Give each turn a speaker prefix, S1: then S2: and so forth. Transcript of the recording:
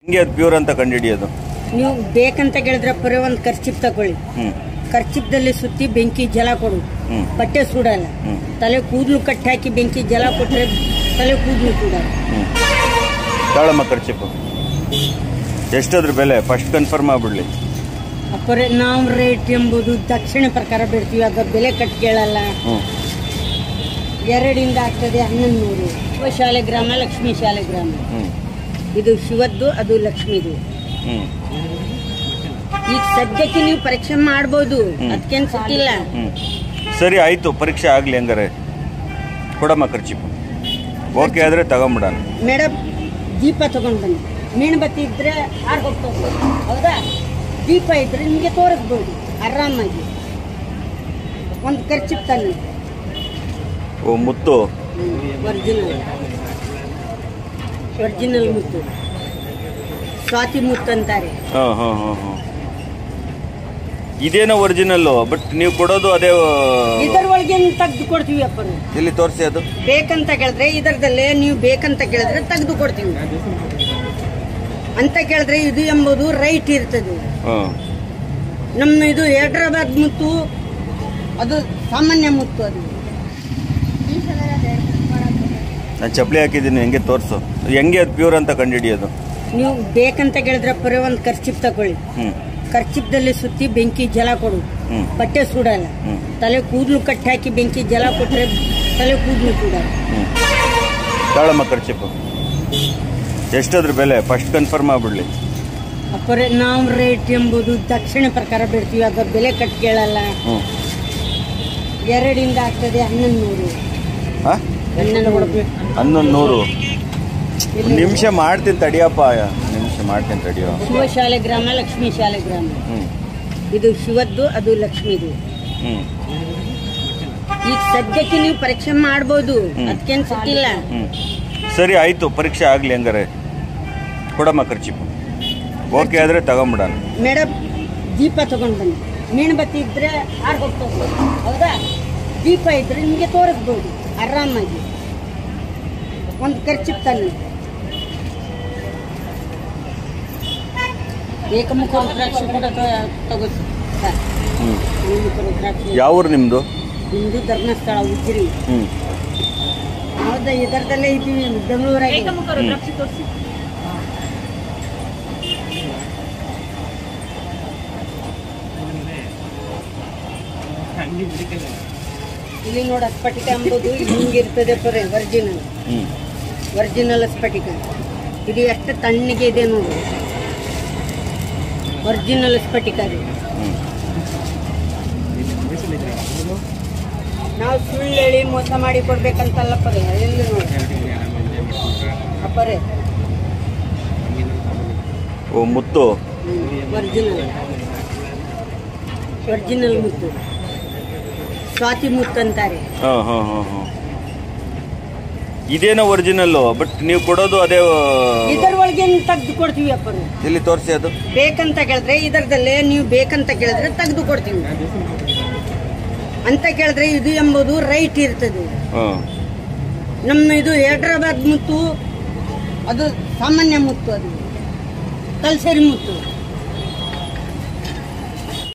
S1: ಹಿಂಗೆ ಅದು ಪ್ಯೂರ್ ಅಂತ ಕಂಡುಹಿಡಿಯೋದು
S2: ನೀವು ಬೇಕಂತ ಕೇಳಿದ್ರೆ ಪರಿ ಒಂದು ಖರ್ಚಿಪ್ ತಗೊಳ್ಳಿ
S1: ಹ್ಮ್
S2: ಖರ್ಚಿಪ್ದಲ್ಲಿ ಸುತ್ತಿ ಬೆಂಕಿ ಜಲ ಕೊಡು
S1: ಹ್ಮ್
S2: ಬಟ್ಟೆ ಸುಡಲ್ಲ
S1: ಹ್ಮ್.
S2: ತಲೆ ಕೂದಲು ಕಟ್ಟಿ ಹಾಕಿ ಬೆಂಕಿ ಜಲ ಕೊಟ್ರೆ ತಲೆ ಕೂದಲು ಸುಡಲ್ಲ
S1: ಹ್ಮ್ ತಾಳಮ್ಮ ಖರ್ಚಿಪ್ಪು ಎಷ್ಟದ್ರ ಬೆಲೆ ಫಸ್ಟ್ ಕನ್ಫರ್ಮ್ ಆಗ್ಬಿಡ್ಲಿ
S2: ಅಪ್ಪರೆ ನಾವು ರೇಟ್ ಎಂಬುದು ದಕ್ಷಿಣ ಪ್ರಕಾರ ಬಿಡ್ತೀವಿ ಅದ ಬೆಲೆ ಕಟ್ ಕೇಳಲ್ಲ
S1: ಹ್ಮ್
S2: ಎರಡಿಂದ ಆಗ್ತದೆ ಹನ್ನೊಂದು ನೂರು ಶಿವ ಶಾಲೆ ಗ್ರಾಮ ಲಕ್ಷ್ಮೀ ಶಾಲೆ ಗ್ರಾಮ
S1: ಹ್ಮ್
S2: ಇದು ಶಿವದ್ದು ಅದು ಲಕ್ಷ್ಮಿದು
S1: ಹ್ಮ್
S2: ಈಗ ಸದ್ಯಕ್ಕೆ ನೀವು ಪರೀಕ್ಷೆ ಮಾಡ್ಬೋದು
S1: ಹ್ಮ್.
S2: ಅದಕ್ಕೇನು ಸಿಕ್ಕಿಲ್ಲ
S1: ಹ್ಮ್ ಸರಿ ಆಯ್ತು ಪರೀಕ್ಷೆ ಆಗ್ಲಿ ಹಂಗಾರೆ ಕೊಡಮ್ಮ ಖರ್ಚಿಪ್ಪು ಓಕೆ ಆದ್ರೆ ತಗೊಂಬಿಡಣ
S2: ಮೇಡಮ್ ದೀಪ ತಗೊಂಡು ಬನ್ನಿ ಮೇಣಬತ್ತಿ ಇದ್ರೆ ಹೋಗ್ತದೆ ಹೌದಾ ದೀಪ ಇದ್ರೆ ನಿಮಗೆ ತೋರಿಸ್ಬೋದು ಆರಾಮಾಗಿ ಒಂದು ಖರ್ಚು ತನ್ನಿ
S1: ಓ ಮುತ್ತು
S2: ಒರಿಜಿನಲ್ ಒರಿಜಿನಲ್ ಮುತ್ತು ಸ್ವಾತಿ ಮುತ್ತು ಅಂತಾರೆ
S1: ಹಾಂ ಹಾಂ ಹಾಂ ಹಾಂ ಇದೇನೋ ಒರಿಜಿನಲ್ಲು ಬಟ್ ನೀವು ಕೊಡೋದು ಅದೇ
S2: ಇದರ ಒಳಗೆ ತೆಗೆದು ಕೊಡ್ತೀವಿ ಅಪ್ಪರು
S1: ಇಲ್ಲಿ ತೋರಿಸಿ ಅದು
S2: ಬೇಕಂತ ಕೇಳಿದ್ರೆ ಇದರದಲ್ಲೇ ನೀವು ಬೇಕಂತ ಕೇಳಿದ್ರೆ ತೆಗೆದು ಕೊಡ್ತೀವಿ ಅಂತ ಕೇಳಿದ್ರೆ ಇದು ಎಂಬುದು ರೈಟ್ ಇರ್ತದೆ
S1: ಹಾಂ
S2: ನಮ್ಮ ಇದು ಹೈದ್ರಾಬಾದ್ ಮುತ್ತು ಅದು ಸಾಮಾನ್ಯ ಮುತ್ತು ಅದು
S1: ನಾನು ಚಪ್ಪಲಿ ಹಾಕಿದ್ದೀನಿ ಹೆಂಗೆ ತೋರಿಸು ಹೆಂಗೆ ಅದು ಪ್ಯೂರ್ ಅಂತ ಕಂಡುಹಿಡಿಯೋದು
S2: ನೀವು ಬೇಕಂತ ಕೇಳಿದ್ರೆ ಪರಿ ಒಂದು ಖರ್ಚಿಪ್ ತಗೊಳ್ಳಿ
S1: ಹ್ಞೂ
S2: ಖರ್ಚಿಪ್ದಲ್ಲಿ ಸುತ್ತಿ ಬೆಂಕಿ ಜಲ ಕೊಡು
S1: ಹ್ಞೂ
S2: ಬಟ್ಟೆ ಸುಡಲ್ಲ
S1: ಹ್ಞೂ
S2: ತಲೆ ಕೂದಲು ಕಟ್ಟಿ ಹಾಕಿ ಬೆಂಕಿ ಜಲ ಕೊಟ್ರೆ ತಲೆ ಕೂದಲು ಸುಡಲ್ಲ
S1: ಹ್ಞೂ ತಾಳಮ್ಮ ಖರ್ಚಿಪ್ಪು ಎಷ್ಟದ್ರ ಬೆಲೆ ಫಸ್ಟ್ ಕನ್ಫರ್ಮ್ ಆಗ್ಬಿಡ್ಲಿ
S2: ಅಪ್ಪರೆ ನಾವು ರೇಟ್ ಎಂಬುದು ದಕ್ಷಿಣ ಪ್ರಕಾರ ಬಿಡ್ತೀವಿ ಅದ ಬೆಲೆ ಕಟ್ ಕೇಳಲ್ಲ
S1: ಹ್ಞೂ
S2: ಎರಡಿಂದ ಆಗ್ತದೆ ಹನ್ನೊಂದು ನೂರು
S1: ಹಾಂ
S2: ಹನ್ನೊಂದು
S1: ಹನ್ನೊಂದು ನೂರು ಒಂದು ನಿಮಿಷ ಮಾಡ್ತೀನಿ ತಡಿಯಪ್ಪ ನಿಮಿಷ ಮಾಡ್ತೀನಿ ತಡಿಯೋ
S2: ಶಿವ ಶಾಲೆ ಗ್ರಾಮ ಲಕ್ಷ್ಮೀ ಶಾಲೆ ಗ್ರಾಮ
S1: ಹ್ಞೂ
S2: ಇದು ಶಿವದ್ದು ಅದು ಲಕ್ಷ್ಮಿದು
S1: ಹ್ಞೂ
S2: ಈಗ ಸದ್ಯಕ್ಕೆ ನೀವು ಪರೀಕ್ಷೆ ಮಾಡ್ಬೋದು
S1: ಹ್ಮ್.
S2: ಅದಕ್ಕೇನು ಸಿಕ್ಕಿಲ್ಲ
S1: ಹ್ಞೂ ಸರಿ ಆಯಿತು ಪರೀಕ್ಷೆ ಆಗಲಿ ಹಂಗಾರೆ ಕೊಡಮ್ಮ ಖರ್ಚಿಪ್ಪು ಓಕೆ ಆದರೆ ತಗೊಂಬಿಡಣ
S2: ಮೇಡಮ್ ದೀಪ ತಗೊಂಡು ಬನ್ನಿ ಮೇಣಬತ್ತಿ ಇದ್ರೆ ಹೋಗ್ತದೆ ಹೌದಾ ದೀಪ ಇದ್ರೆ ನಿಮಗೆ ತೋರಿಸ್ಬೋದು ಆರಾಮಾಗಿ ಒಂದು ಖರ್ಚು ತನ್ನಿ ಏಕಮುಖ ರುದ್ರಾಕ್ಷಿ ಕೂಡ ತ- ತಗೋಸಿ ಸರ್
S1: ಹ್ಞೂ
S2: ಏಕಮುಖ ರುದ್ರಾಕ್ಷಿ
S1: ಯಾವ ಊರು ನಿಮ್ಮದು
S2: ಹಿಂದೂ ಧರ್ಮಸ್ಥಳ ಉಜ್ರಿ
S1: ಹ್ಞೂ
S2: ಹೌದಾ ಇದರದಲ್ಲೇ ಇದ್ದೀವಿ ಬೆಂಗಳೂರಾಗೆ ಇಲ್ಲಿ ನೋಡಿ ಸ್ಫಟಿಕ ಎಂಬುದು ಹಿಂಗಿರ್ತದೆ ಪರೆ ಒರಿಜಿನಲ್
S1: ಹ್ಞೂ
S2: ಒರಿಜಿನಲ್ ಸ್ಫಟಿಕ ಇದು ಎಷ್ಟು ತಣ್ಣಗೆ ಇದೆ ನೋಡಿ ಒರಿಜಿನಲ್ ಸ್ಫಟಿಕ ಅದು
S1: ಹ್ಞೂ
S2: ನಾವು ಸುಳ್ಳು ಹೇಳಿ ಮೋಸ ಮಾಡಿ ಕೊಡ್ಬೇಕಂತಲ್ಲ ಪರೆ ಎಲ್ಲಿ ನೋಡಿ ಅಪ್ಪರೆ
S1: ಓ ಮುತ್ತು
S2: ಒರಿಜಿನಲ್ ಒರಿಜಿನಲ್ ಮುತ್ತು ಸ್ವಾತಿ ಮುತ್ತು ಅಂತಾರೆ
S1: ಹಾಂ ಹಾಂ ಹಾಂ ಹಾಂ ಇದೇನೋ ಒರಿಜಿನಲ್ಲು ಬಟ್ ನೀವು ಕೊಡೋದು ಅದೇ
S2: ಇದರ ಒಳಗೆ ತೆಗೆದು ಕೊಡ್ತೀವಿ ಅಪ್ಪರು
S1: ಇಲ್ಲಿ ತೋರಿಸಿ ಅದು
S2: ಬೇಕಂತ ಕೇಳಿದ್ರೆ ಇದರದಲ್ಲೇ ನೀವು ಬೇಕಂತ ಕೇಳಿದ್ರೆ ತೆಗೆದು ಕೊಡ್ತೀವಿ ಅಂತ ಕೇಳಿದ್ರೆ ಇದು ಎಂಬುದು ರೈಟ್ ಇರ್ತದೆ
S1: ಹಾಂ
S2: ನಮ್ಮ ಇದು ಹೈದ್ರಾಬಾದ್ ಮುತ್ತು ಅದು ಸಾಮಾನ್ಯ ಮುತ್ತು ಅದು ಕಲ್ಸರಿ ಮುತ್ತು